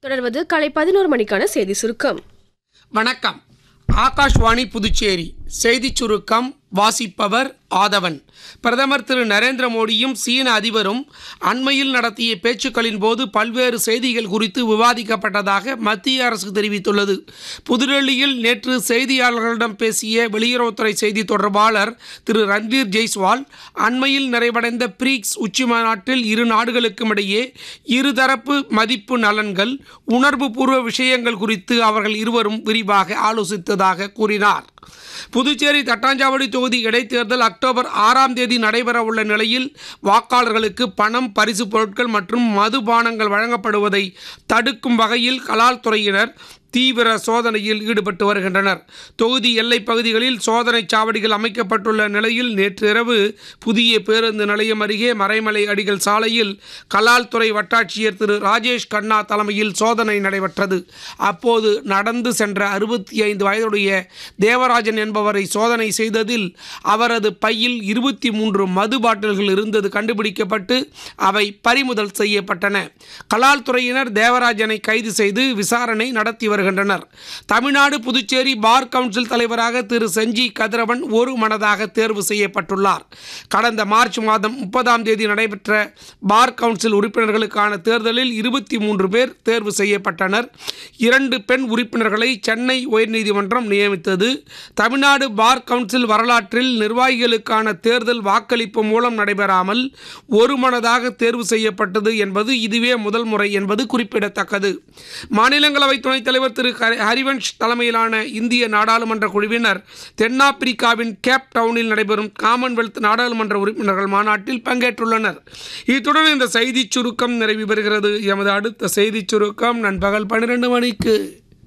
தொடர்வது காலை பதினோரு மணிக்கான செய்தி சுருக்கம் வணக்கம் ஆகாஷ்வாணி புதுச்சேரி செய்திச் சுருக்கம் வாசிப்பவர் ஆதவன் பிரதமர் திரு நரேந்திர மோடியும் சீன அதிபரும் அண்மையில் நடத்திய பேச்சுக்களின் போது பல்வேறு செய்திகள் குறித்து விவாதிக்கப்பட்டதாக மத்திய அரசு தெரிவித்துள்ளது புதுடெல்லியில் நேற்று செய்தியாளர்களிடம் பேசிய வெளியுறவுத்துறை செய்தி தொடர்பாளர் திரு ரன்வீர் ஜெய்ஸ்வால் அண்மையில் நிறைவடைந்த பிரிக்ஸ் உச்சி மாநாட்டில் இரு நாடுகளுக்கும் இடையே இருதரப்பு மதிப்பு நலன்கள் உணர்வுபூர்வ விஷயங்கள் குறித்து அவர்கள் இருவரும் விரிவாக ஆலோசித்ததாக கூறினார் புதுச்சேரி தட்டாஞ்சாவடி தொகுதி இடைத்தேர்தல் அக்டோபர் ஆறாம் தேதி நடைபெற உள்ள நிலையில் வாக்காளர்களுக்கு பணம் பரிசு பொருட்கள் மற்றும் மதுபானங்கள் வழங்கப்படுவதை தடுக்கும் வகையில் கலால் துறையினர் தீவிர சோதனையில் ஈடுபட்டு வருகின்றனர் தொகுதி எல்லைப் பகுதிகளில் சோதனை சாவடிகள் அமைக்கப்பட்டுள்ள நிலையில் நேற்று இரவு புதிய பேருந்து நிலையம் அருகே மறைமலை அடிகள் சாலையில் கலால் துறை வட்டாட்சியர் திரு ராஜேஷ் கண்ணா தலைமையில் சோதனை நடைபெற்றது அப்போது நடந்து சென்ற அறுபத்தி ஐந்து வயதுடைய தேவராஜன் என்பவரை சோதனை செய்ததில் அவரது பையில் இருபத்தி மூன்று மது பாட்டில்கள் இருந்தது கண்டுபிடிக்கப்பட்டு அவை பறிமுதல் செய்யப்பட்டன கலால் துறையினர் தேவராஜனை கைது செய்து விசாரணை நடத்தி வருகின்றனர் தமிழ்நாடு புதுச்சேரி பார் கவுன்சில் தலைவராக திரு செஞ்சி கதிரவன் ஒரு மனதாக தேர்வு செய்யப்பட்டுள்ளார் கடந்த மார்ச் மாதம் முப்பதாம் தேதி நடைபெற்ற பார் கவுன்சில் உறுப்பினர்களுக்கான தேர்தலில் இருபத்தி மூன்று பேர் தேர்வு செய்யப்பட்டனர் இரண்டு பெண் உறுப்பினர்களை சென்னை உயர்நீதிமன்றம் நியமித்தது தமிழ்நாடு பார் கவுன்சில் வரலாற்றில் நிர்வாகிகளுக்கான தேர்தல் வாக்களிப்பு மூலம் நடைபெறாமல் ஒரு மனதாக தேர்வு செய்யப்பட்டது என்பது இதுவே முதல் முறை என்பது குறிப்பிடத்தக்கது மாநிலங்களவை துணைத் தலைவர் திரு ஹரி- ஹரிவன்ஷ் தலைமையிலான இந்திய நாடாளுமன்ற குழுவினர் தென்னாப்பிரிக்காவின் கேப் டவுனில் நடைபெறும் காமன்வெல்த் நாடாளுமன்ற உறுப்பினர்கள் மாநாட்டில் பங்கேற்றுள்ளனர் இத்துடன் இந்த செய்திச் சுருக்கம் நிறைவு பெறுகிறது எமது அடுத்த செய்திச் சுருக்கம் நண்பகல் பன்னிரண்டு மணிக்கு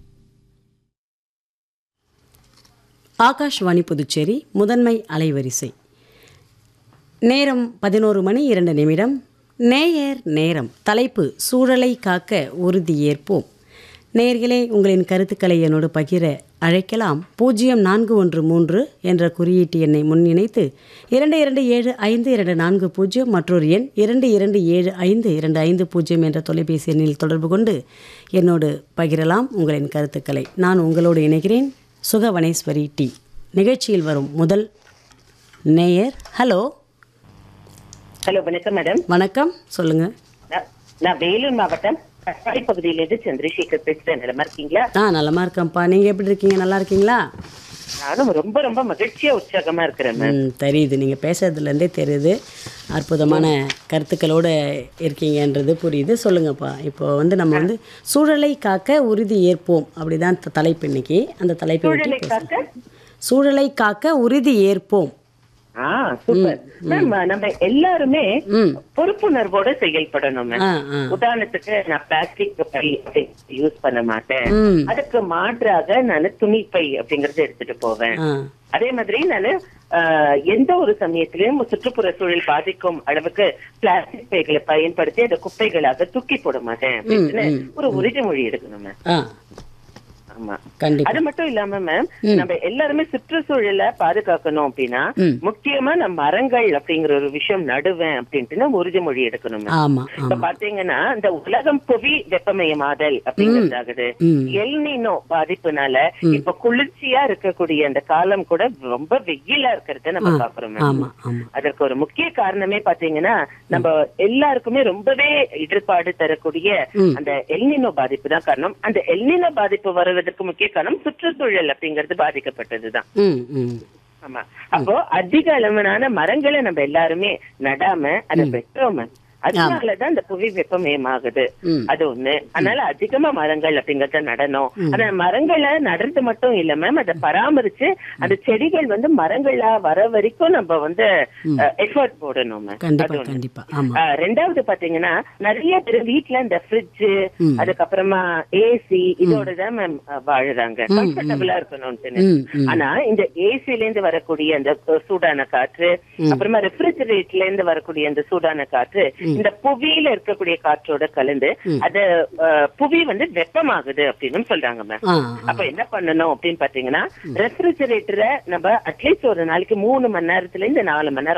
ஆகாஷ்வாணி புதுச்சேரி முதன்மை அலைவரிசை நேரம் பதினோரு மணி இரண்டு நிமிடம் நேயர் நேரம் தலைப்பு சூழலை காக்க உறுதியேற்போம் நேயர்களே உங்களின் கருத்துக்களை என்னோடு பகிர அழைக்கலாம் பூஜ்ஜியம் நான்கு ஒன்று மூன்று என்ற குறியீட்டு எண்ணை முன்னிணைத்து இரண்டு இரண்டு ஏழு ஐந்து இரண்டு நான்கு பூஜ்ஜியம் மற்றொரு எண் இரண்டு இரண்டு ஏழு ஐந்து இரண்டு ஐந்து பூஜ்ஜியம் என்ற தொலைபேசி எண்ணில் தொடர்பு கொண்டு என்னோடு பகிரலாம் உங்களின் கருத்துக்களை நான் உங்களோடு இணைகிறேன் சுகவனேஸ்வரி டி நிகழ்ச்சியில் வரும் முதல் நேயர் ஹலோ ஹலோ வணக்கம் மேடம் வணக்கம் சொல்லுங்க நான் நான் வேலூர் மாவட்டம் கட்டாய் பகுதியிலிருந்து சந்திரசேகர் பேசுறேன் நிலமா இருக்கீங்களா ஆ நலமா இருக்கேன்ப்பா நீங்க எப்படி இருக்கீங்க நல்லா இருக்கீங்களா நானும் ரொம்ப ரொம்ப மகிழ்ச்சியா உற்சாகமா இருக்கிறேன் மேம் ம் தெரியுது நீங்க பேசுறதுலேருந்தே தெரியுது அற்புதமான கருத்துக்களோட இருக்கீங்கன்றது புரியுது சொல்லுங்கப்பா இப்போ வந்து நம்ம வந்து சூழலை காக்க உறுதி ஏற்போம் அப்படிதான் த- தலைப்பு இன்னைக்கு அந்த தலைப்பை சூழலை பற்றி காக்க பேசலாம். சூழலை காக்க உறுதி ஏற்போம் ஆ சூப்பர் மேம் நம்ம எல்லாருமே ம் பொறுப்புணர்வோட செயல்படணும் மேம் ஆ ஆ உதாரணத்துக்கு நான் பிளாஸ்டிக் பை யூஸ் பண்ண மாட்டேன் ம் அதுக்கு மாற்றாக நான் துணி பை அப்படிங்கறத எடுத்துட்டு போவேன் ஆ அதே மாதிரி நான் எந்த ஒரு சமயத்திலும் சுற்றுப்புற சூழல் பாதிக்கும் அளவுக்கு பிளாஸ்டிக் பைகளை பயன்படுத்தி அந்த குப்பைகளாக தூக்கி போட மாட்டேன் அப்படின்னு ஒரு உறுதிமொழி எடுக்கணும் மேம் ஆ ஆமா கண்டிப்பா அது மட்டும் இல்லாம மேம் நம்ம எல்லாருமே சுற்றுச்சூழலை பாதுகாக்கணும் அப்படின்னா ம். முக்கியமா நான் மரங்கள் அப்படிங்கிற ஒரு விஷயம் நடுவேன் அப்படின்ட்டு நான் உறுதிமொழி எடுக்கணும் மேம் ஆமா இப்ப ஆமா பாத்தீங்கன்னா இந்த உலகம் புவி வெப்பமயமாதல் அப்படிங்கறதாகுது ம் எல்னினோ பாதிப்புனால இப்ப குளிர்ச்சியா இருக்கக்கூடிய அந்த காலம் கூட ரொம்ப வெயிலா இருக்கிறத நம்ம பாக்குறோம் மேம் ஆமா ஆமா அதற்கு ஒரு முக்கிய காரணமே பாத்தீங்கன்னா நம்ம எல்லாருக்குமே ரொம்பவே இடர்பாடு தரக்கூடிய ம். அந்த எல்னினோ பாதிப்பு தான் காரணம் அந்த எல்னினோ பாதிப்பு வருவதற்கு முக்கிய காரணம் சுற்றுச்சூழல் அப்படிங்கிறது பாதிக்கப்பட்டதுதான் ம் ம் ஆமா அப்போ அதிக அளவிலான மரங்களை நம்ம எல்லாருமே நடாம அதை பெற்றோம் அதனாலதான் இந்த புவி வெப்பமயமாகுது ம். அது ஒண்ணு அதனால அதிகமா மரங்கள் அப்படிங்கறத நடணும் அந்த மரங்களை நடுறது மட்டும் இல்ல மேம் அதை பராமரிச்சு அந்த செடிகள் வந்து மரங்களா வர வரைக்கும் நம்ம வந்து எஃபர்ட் போடணும் ma'am. கண்டிப்பா அது ஒண்ணு. கண்டிப்பா ஆமா ஆ, ரெண்டாவது பாத்தீங்கன்னா நிறைய பேர் வீட்ல இந்த ஃப்ரிட்ஜ் அதுக்கப்புறமா ஏசி இதோட தான் மேம் வாழுறாங்க கம்ஃபர்டபுளா இருக்கணும்னு ம் ம் ஆனா இந்த ஏசில இருந்து வரக்கூடிய அந்த அஹ், சூடான காற்று அப்புறமா ரெஃப்ரிஜரேட்டர்ல இருந்து வரக்கூடிய அந்த சூடான காற்று இந்த புவியில இருக்கக்கூடிய காற்றோட கலந்து அத அஹ், புவி வந்து வெப்பமாகுது அப்படின்னு சொல்றாங்க மேம் ஆ அப்ப என்ன பண்ணணும் அப்படின்னு பாத்தீங்கன்னா ரெஃப்ரிஜரேட்டரை நம்ம அட்லீஸ்ட் ஒரு நாளைக்கு மூணு மணி நேரத்துல இருந்து நாலு மணி நேரம்